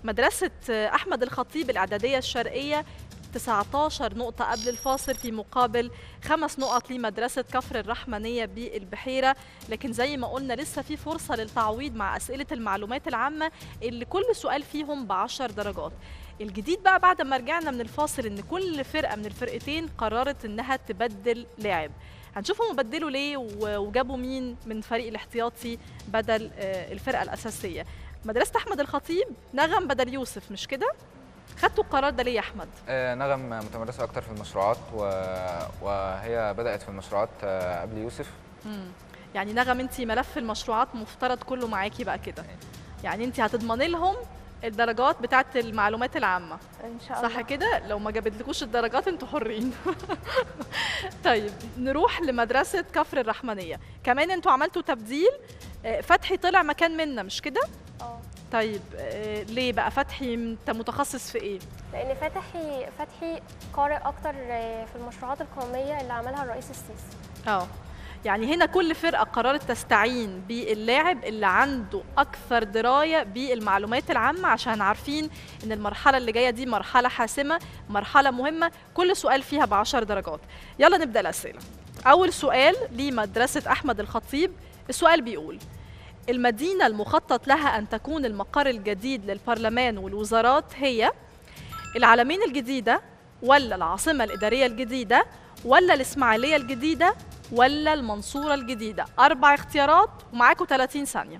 مدرسة أحمد الخطيب الإعدادية الشرقية 19 نقطة قبل الفاصل في مقابل خمس نقط لمدرسة كفر الرحمنية بالبحيرة لكن زي ما قلنا لسه في فرصة للتعويض مع أسئلة المعلومات العامة اللي كل سؤال فيهم بعشر درجات الجديد بقى بعد ما رجعنا من الفاصل ان كل فرقة من الفرقتين قررت انها تبدل لاعب هنشوفهم بدلوا ليه و- وجابوا مين من فريق الاحتياطي بدل آه، الفرقة الأساسية مدرسة أحمد الخطيب نغم بدل يوسف مش كده؟ خدتوا القرار ده ليه يا أحمد؟ آه، نغم متمرسة أكتر في المشروعات و... وهي بدأت في المشروعات آه، قبل يوسف مم. يعني نغم انت ملف المشروعات مفترض كله معاكي بقى كده يعني انت هتضمني لهم الدرجات بتاعه المعلومات العامه ان شاء الله صح كده لو ما جابتلكوش الدرجات انتوا حرين طيب نروح لمدرسه كفر الرحمنيه كمان انتوا عملتوا تبديل آه، فتحي طلع مكان منا مش كده اه طيب آه، ليه بقى فتحي انت متخصص في ايه لان فتحي فتحي قارئ اكتر آه، في المشروعات القوميه اللي عملها الرئيس السيسي اه يعني هنا كل فرقة قررت تستعين باللاعب اللي عنده أكثر دراية بالمعلومات العامة عشان عارفين إن المرحلة اللي جاية دي مرحلة حاسمة مرحلة مهمة كل سؤال فيها بعشر درجات يلا نبدأ الأسئلة أول سؤال لمدرسة أحمد الخطيب السؤال بيقول المدينة المخطط لها أن تكون المقر الجديد للبرلمان والوزارات هي العلمين الجديدة ولا العاصمة الإدارية الجديدة ولا الإسماعيلية الجديدة ولا المنصورة الجديدة أربع اختيارات ومعاكم 30 ثانية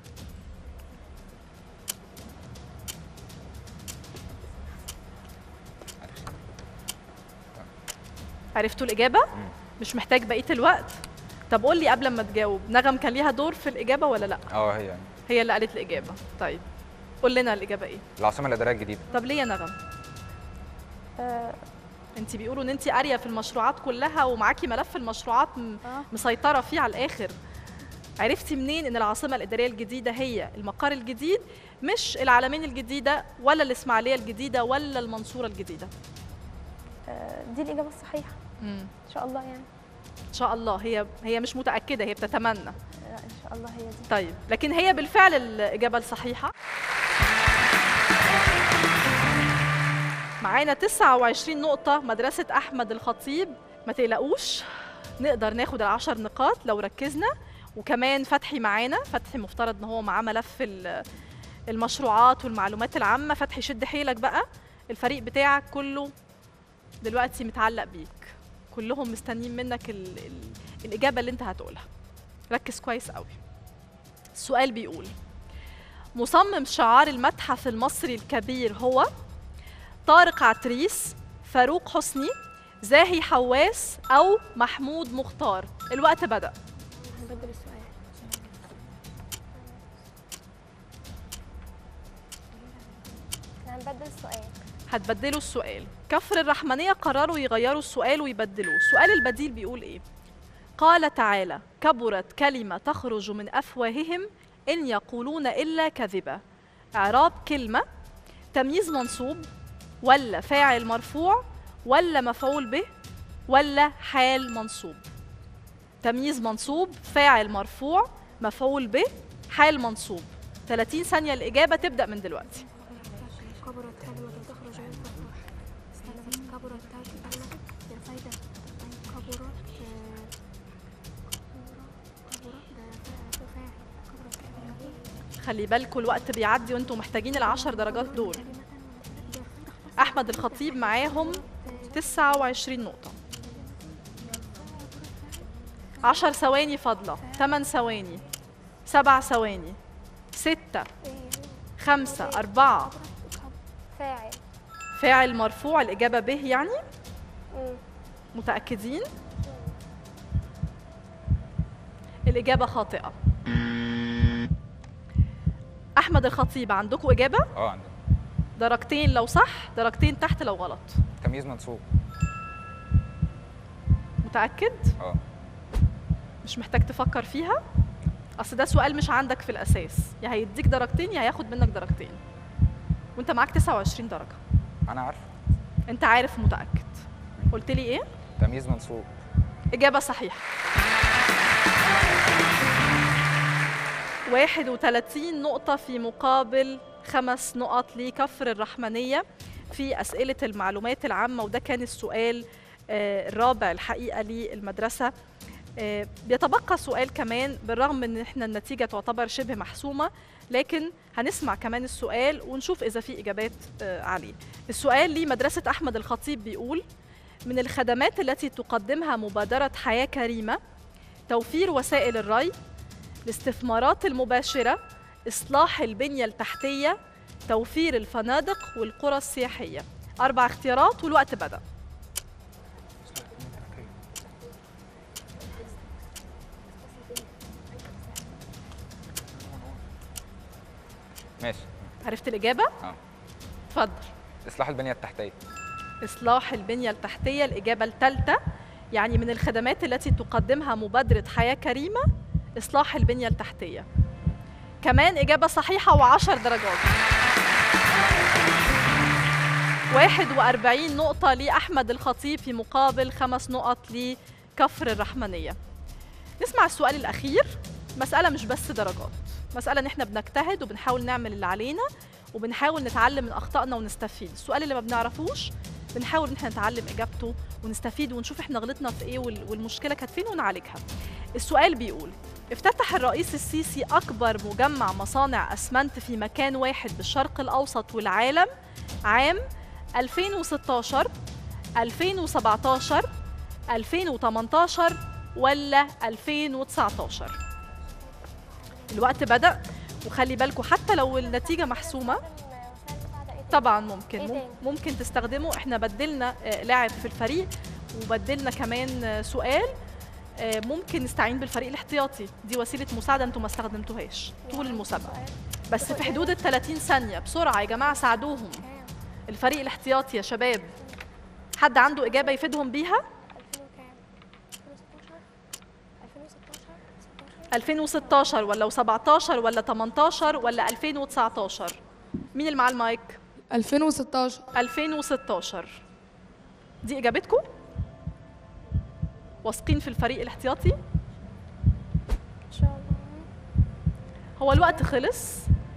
عرفتوا الإجابة؟ مش محتاج بقية الوقت طب قول لي قبل ما تجاوب نغم كان ليها دور في الإجابة ولا لأ؟ اه هي يعني هي اللي قالت الإجابة طيب قول لنا الإجابة إيه؟ العاصمة الإدارية الجديدة طب ليه يا نغم؟ آه، انت بيقولوا ان انت قاريه في المشروعات كلها ومعاكي ملف المشروعات م- آه. مسيطره فيه على الاخر عرفتي منين ان العاصمه الاداريه الجديده هي المقر الجديد مش العلمين الجديده ولا الاسماعيليه الجديده ولا المنصوره الجديده آه، دي الاجابه الصحيحه مم. ان شاء الله يعني ان شاء الله هي هي مش متاكده هي بتتمنى لا ان شاء الله هي دي طيب لكن هي بالفعل الاجابه الصحيحه معانا 29 نقطة مدرسة أحمد الخطيب ما تقلقوش نقدر ناخد العشر نقاط لو ركزنا وكمان فتحي معانا فتحي مفترض ان هو معاه ملف ال- المشروعات والمعلومات العامة فتحي شد حيلك بقى الفريق بتاعك كله دلوقتي متعلق بيك كلهم مستنيين منك ال ال الإجابة اللي انت هتقولها ركز كويس قوي السؤال بيقول مصمم شعار المتحف المصري الكبير هو طارق عتريس فاروق حسني زاهي حواس أو محمود مختار الوقت بدأ هنبدل السؤال احنا هنبدل السؤال هتبدلوا السؤال كفر الرحمنية قرروا يغيروا السؤال ويبدلوه السؤال البديل بيقول إيه قال تعالى كبرت كلمة تخرج من أفواههم إن يقولون إلا كذبا إعراب كلمة تمييز منصوب ولا فاعل مرفوع ولا مفعول به ولا حال منصوب تمييز منصوب فاعل مرفوع مفعول به حال منصوب 30 ثانية الإجابة تبدأ من دلوقتي كبرت كلمة تخرج من فمه استنى كبرت كلمة يا فايدة كبرت آه، كبرت كبرت ده فاعل كبرت كلمة خلي بالكم الوقت بيعدي وانتم محتاجين العشر درجات دول احمد الخطيب معاهم 29 نقطة 10 ثواني فاضلة 8 ثواني 7 ثواني 6 5 4 فاعل فاعل مرفوع الإجابة به يعني مم. متأكدين؟ الإجابة خاطئة أحمد الخطيب عندكم إجابة؟ اه عندنا درجتين لو صح درجتين تحت لو غلط تمييز منصوب متأكد؟ اه مش محتاج تفكر فيها؟ أصل ده سؤال مش عندك في الأساس يا هيديك درجتين يا هياخد منك درجتين وأنت معاك 29 درجة أنا عارف أنت عارف متأكد قلت لي إيه؟ تمييز منصوب إجابة صحيحة 31 نقطة في مقابل خمس نقط لكفر الرحمنية في أسئلة المعلومات العامة وده كان السؤال آه، الرابع الحقيقة للمدرسة آه، بيتبقى سؤال كمان بالرغم من ان احنا النتيجة تعتبر شبه محسومة لكن هنسمع كمان السؤال ونشوف إذا في إجابات آه، عليه السؤال لمدرسة أحمد الخطيب بيقول من الخدمات التي تقدمها مبادرة حياة كريمة توفير وسائل الري الاستثمارات المباشرة إصلاح البنية التحتية توفير الفنادق والقرى السياحية أربع اختيارات والوقت بدأ ماشي عرفت الإجابة؟ اه اتفضل اصلاح البنيه التحتيه إصلاح البنية التحتية الإجابة الثالثة يعني من الخدمات التي تقدمها مبادرة حياة كريمة إصلاح البنية التحتية كمان إجابة صحيحة وعشر درجات 41 نقطة لأحمد الخطيب في مقابل خمس نقط لكفر الرحمنية نسمع السؤال الأخير مسألة مش بس درجات مسألة إن إحنا بنجتهد وبنحاول نعمل اللي علينا وبنحاول نتعلم من أخطائنا ونستفيد السؤال اللي ما بنعرفوش بنحاول ان احنا نتعلم اجابته ونستفيد ونشوف احنا غلطنا في ايه وال- والمشكله كانت فين ونعالجها. السؤال بيقول افتتح الرئيس السيسي اكبر مجمع مصانع اسمنت في مكان واحد بالشرق الاوسط والعالم عام 2016 2017 2018 ولا 2019 الوقت بدأ وخلي بالكم حتى لو النتيجة محسومة طبعا ممكن إيه مم- تاني؟ ممكن تستخدمه احنا بدلنا آه، لاعب في الفريق وبدلنا كمان آه، سؤال آه، ممكن نستعين بالفريق الاحتياطي دي وسيله مساعده انتم ما استخدمتوهاش طول المسابقه بس في حدود ال 30 ثانيه بسرعه يا جماعه ساعدوهم الفريق الاحتياطي يا شباب حد عنده اجابه يفيدهم بيها 2000 وكام 2016 2016 2016 ولا 17 ولا 18 ولا 2019 مين اللي معاه المايك 2016 2016 دي اجابتكم واثقين في الفريق الاحتياطي ان شاء الله هو الوقت خلص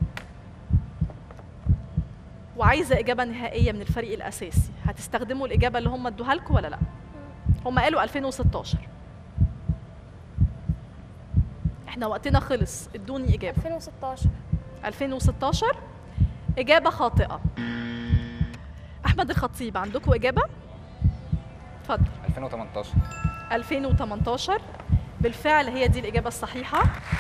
وعايزه اجابه نهائيه من الفريق الاساسي هتستخدموا الاجابه اللي هم ادوها لكم ولا لا هم قالوا 2016 احنا وقتنا خلص ادوني اجابه 2016 2016 اجابه خاطئه احمد الخطيب عندكم اجابه اتفضل 2018 2018 بالفعل هي دي الإجابة الصحيحة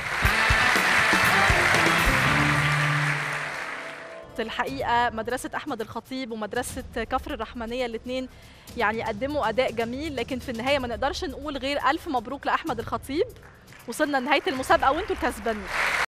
الحقيقة مدرسة أحمد الخطيب ومدرسة كفر الرحمنية الاثنين يعني قدموا أداء جميل لكن في النهاية ما نقدرش نقول غير ألف مبروك لأحمد الخطيب وصلنا لنهاية المسابقة وانتوا الكسبانين